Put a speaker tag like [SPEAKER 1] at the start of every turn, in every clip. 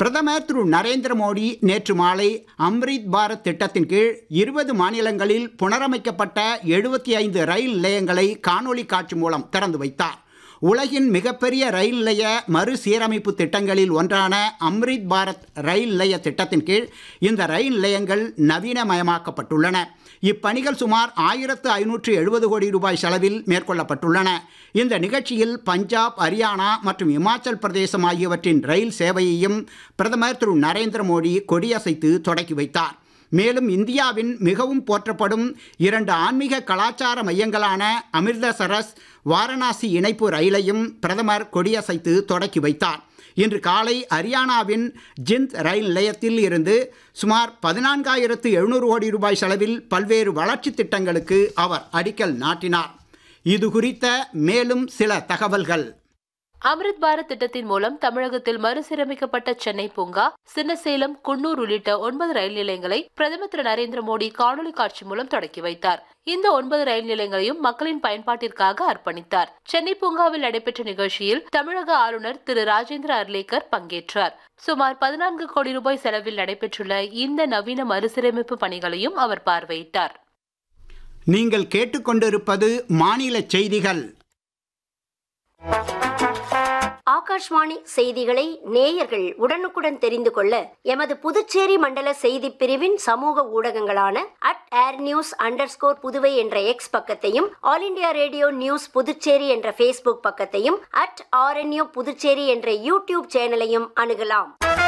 [SPEAKER 1] பிரதமர் திரு நரேந்திர மோடி நேற்று மாலை அம்ரித் பாரத் திட்டத்தின் கீழ் இருபது மாநிலங்களில் புனரமைக்கப்பட்ட எழுபத்தி ஐந்து ரயில் நிலையங்களை காணொளி காட்சி மூலம் திறந்து வைத்தார் உலகின் மிகப்பெரிய ரயில் நிலைய மறுசீரமைப்பு திட்டங்களில் ஒன்றான அம்ரித் பாரத் ரயில் நிலைய திட்டத்தின் கீழ் இந்த ரயில் நிலையங்கள் நவீனமயமாக்கப்பட்டுள்ளன இப்பணிகள் சுமார் ஆயிரத்து ஐநூற்று எழுபது கோடி ரூபாய் செலவில் மேற்கொள்ளப்பட்டுள்ளன இந்த நிகழ்ச்சியில் பஞ்சாப் ஹரியானா மற்றும் இமாச்சல் பிரதேசம் ஆகியவற்றின் ரயில் சேவையையும் பிரதமர் திரு நரேந்திர மோடி கொடியசைத்து தொடக்கி வைத்தார் மேலும் இந்தியாவின் மிகவும் போற்றப்படும் இரண்டு ஆன்மீக கலாச்சார மையங்களான அமிர்தசரஸ் வாரணாசி இணைப்பு ரயிலையும் பிரதமர் கொடியசைத்து தொடக்கி வைத்தார் இன்று காலை ஹரியானாவின் ஜிந்த் ரயில் நிலையத்தில் இருந்து சுமார் பதினான்காயிரத்து எழுநூறு கோடி ரூபாய் செலவில் பல்வேறு வளர்ச்சி திட்டங்களுக்கு அவர் அடிக்கல் நாட்டினார் இது குறித்த மேலும் சில தகவல்கள்
[SPEAKER 2] அமிர்த் பாரத் திட்டத்தின் மூலம் தமிழகத்தில் மறுசீரமைக்கப்பட்ட சென்னை பூங்கா சின்னசேலம் குன்னூர் உள்ளிட்ட ஒன்பது ரயில் நிலையங்களை பிரதமர் திரு நரேந்திர மோடி காணொலி காட்சி மூலம் தொடக்கி வைத்தார் இந்த ஒன்பது ரயில் நிலையங்களையும் மக்களின் பயன்பாட்டிற்காக அர்ப்பணித்தார் சென்னை பூங்காவில் நடைபெற்ற நிகழ்ச்சியில் தமிழக ஆளுநர் திரு ராஜேந்திர அர்லேக்கர் பங்கேற்றார் சுமார் பதினான்கு கோடி ரூபாய் செலவில் நடைபெற்றுள்ள இந்த நவீன மறுசீரமைப்பு பணிகளையும் அவர் பார்வையிட்டார்
[SPEAKER 1] நீங்கள் கேட்டுக்கொண்டிருப்பது மாநில செய்திகள்
[SPEAKER 3] ஆகாஷ்வாணி செய்திகளை நேயர்கள் உடனுக்குடன் தெரிந்து கொள்ள எமது புதுச்சேரி மண்டல செய்தி பிரிவின் சமூக ஊடகங்களான at air news under Puduvai என்ற எக்ஸ் பக்கத்தையும் all India radio news Puducherry என்ற ஃபேஸ்புக் பக்கத்தையும் அட் ஆர்என்யூ புதுச்சேரி என்ற யூடியூப் சேனலையும் அணுகலாம்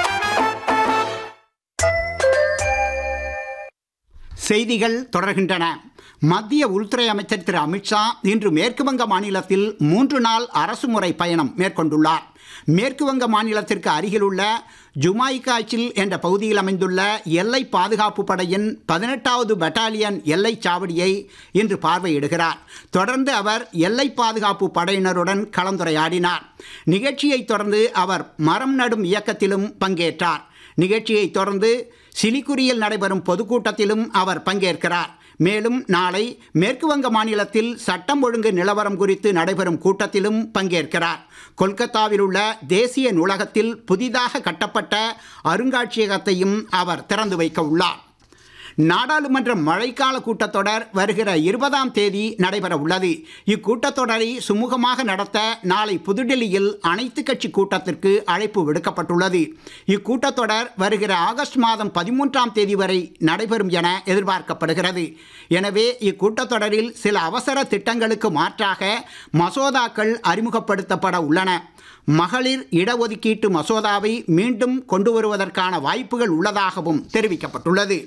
[SPEAKER 1] செய்திகள் தொடர்கின்றன மத்திய உள்துறை அமைச்சர் திரு அமித்ஷா இன்று மேற்குவங்க மாநிலத்தில் மூன்று நாள் அரசுமுறை பயணம் மேற்கொண்டுள்ளார் மேற்குவங்க மாநிலத்திற்கு அருகிலுள்ள ஜுமாய்காச்சில் என்ற பகுதியில் அமைந்துள்ள எல்லை பாதுகாப்பு படையின் பதினெட்டாவது பட்டாலியன் எல்லை சாவடியை இன்று பார்வையிடுகிறார் தொடர்ந்து அவர் எல்லை பாதுகாப்பு படையினருடன் கலந்துரையாடினார் நிகழ்ச்சியைத் தொடர்ந்து அவர் மரம் நடும் இயக்கத்திலும் பங்கேற்றார் நிகழ்ச்சியைத் தொடர்ந்து சிலிகுரியில் நடைபெறும் பொதுக்கூட்டத்திலும் அவர் பங்கேற்கிறார் மேலும் நாளை மேற்குவங்க மாநிலத்தில் சட்டம் ஒழுங்கு நிலவரம் குறித்து நடைபெறும் கூட்டத்திலும் பங்கேற்கிறார் கொல்கத்தாவில் உள்ள தேசிய நூலகத்தில் புதிதாக கட்டப்பட்ட அருங்காட்சியகத்தையும் அவர் திறந்து வைக்க உள்ளார் நாடாளுமன்ற மழைக்கால கூட்டத்தொடர் வருகிற இருபதாம் தேதி நடைபெற உள்ளது இக்கூட்டத்தொடரை சுமூகமாக நடத்த நாளை புதுடெல்லியில் அனைத்து கட்சி கூட்டத்திற்கு அழைப்பு விடுக்கப்பட்டுள்ளது இக்கூட்டத்தொடர் வருகிற ஆகஸ்ட் மாதம் பதிமூன்றாம் தேதி வரை நடைபெறும் என எதிர்பார்க்கப்படுகிறது எனவே இக்கூட்டத்தொடரில் சில அவசர திட்டங்களுக்கு மாற்றாக மசோதாக்கள் அறிமுகப்படுத்தப்பட உள்ளன மகளிர் இடஒதுக்கீட்டு மசோதாவை மீண்டும் கொண்டு வருவதற்கான வாய்ப்புகள் உள்ளதாகவும் தெரிவிக்கப்பட்டுள்ளது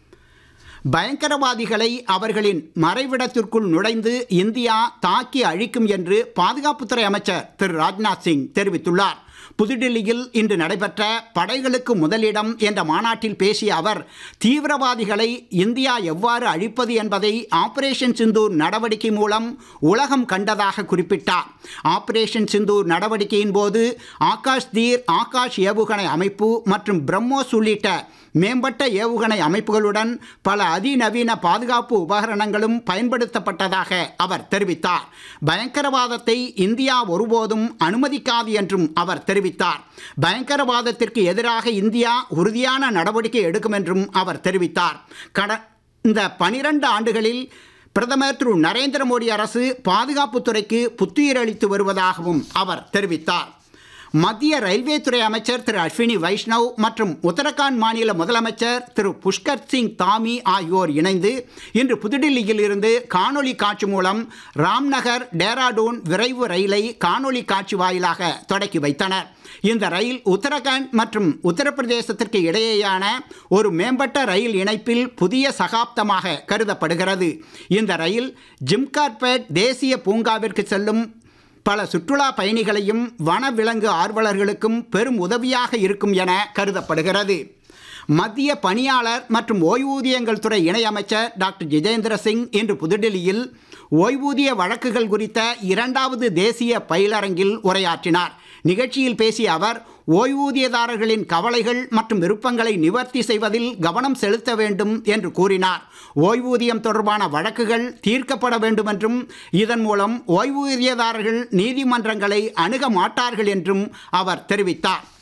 [SPEAKER 1] பயங்கரவாதிகளை அவர்களின் மறைவிடத்திற்குள் நுழைந்து இந்தியா தாக்கி அழிக்கும் என்று பாதுகாப்புத்துறை அமைச்சர் திரு ராஜ்நாத் சிங் தெரிவித்துள்ளார் புதுடில்லியில் இன்று நடைபெற்ற படைகளுக்கு முதலிடம் என்ற மாநாட்டில் பேசிய அவர் தீவிரவாதிகளை இந்தியா எவ்வாறு அழிப்பது என்பதை ஆபரேஷன் சிந்தூர் நடவடிக்கை மூலம் உலகம் கண்டதாக குறிப்பிட்டார் ஆபரேஷன் சிந்தூர் நடவடிக்கையின் போது ஆகாஷ் தீர் ஆகாஷ் ஏவுகணை அமைப்பு மற்றும் பிரம்மோஸ் உள்ளிட்ட மேம்பட்ட ஏவுகணை அமைப்புகளுடன் பல அதிநவீன பாதுகாப்பு உபகரணங்களும் பயன்படுத்தப்பட்டதாக அவர் தெரிவித்தார் பயங்கரவாதத்தை இந்தியா ஒருபோதும் அனுமதிக்காது என்றும் அவர் தெரிவித்தார் பயங்கரவாதத்திற்கு எதிராக இந்தியா உறுதியான நடவடிக்கை எடுக்கும் என்றும் அவர் தெரிவித்தார் கட இந்த பனிரெண்டு ஆண்டுகளில் பிரதமர் திரு நரேந்திர மோடி அரசு பாதுகாப்புத்துறைக்கு புத்துயிரளித்து வருவதாகவும் அவர் தெரிவித்தார் மத்திய ரயில்வே துறை அமைச்சர் திரு அஸ்வினி வைஷ்ணவ் மற்றும் உத்தரகாண்ட் மாநில முதலமைச்சர் திரு புஷ்கர் சிங் தாமி ஆகியோர் இணைந்து இன்று புதுடில்லியில் இருந்து காணொலி காட்சி மூலம் ராம்நகர் டேராடூன் விரைவு ரயிலை காணொலி காட்சி வாயிலாக தொடக்கி வைத்தனர் இந்த ரயில் உத்தரகாண்ட் மற்றும் உத்தரப்பிரதேசத்திற்கு இடையேயான ஒரு மேம்பட்ட ரயில் இணைப்பில் புதிய சகாப்தமாக கருதப்படுகிறது இந்த ரயில் ஜிம்கார்பேட் தேசிய பூங்காவிற்கு செல்லும் பல சுற்றுலா பயணிகளையும் வனவிலங்கு ஆர்வலர்களுக்கும் பெரும் உதவியாக இருக்கும் என கருதப்படுகிறது மத்திய பணியாளர் மற்றும் ஓய்வூதியங்கள் துறை இணையமைச்சர் டாக்டர் ஜிதேந்திர சிங் இன்று புதுடெல்லியில் ஓய்வூதிய வழக்குகள் குறித்த இரண்டாவது தேசிய பயிலரங்கில் உரையாற்றினார் நிகழ்ச்சியில் பேசிய அவர் ஓய்வூதியதாரர்களின் கவலைகள் மற்றும் விருப்பங்களை நிவர்த்தி செய்வதில் கவனம் செலுத்த வேண்டும் என்று கூறினார் ஓய்வூதியம் தொடர்பான வழக்குகள் தீர்க்கப்பட வேண்டும் என்றும் இதன் மூலம் ஓய்வூதியதாரர்கள் நீதிமன்றங்களை அணுக மாட்டார்கள் என்றும் அவர் தெரிவித்தார்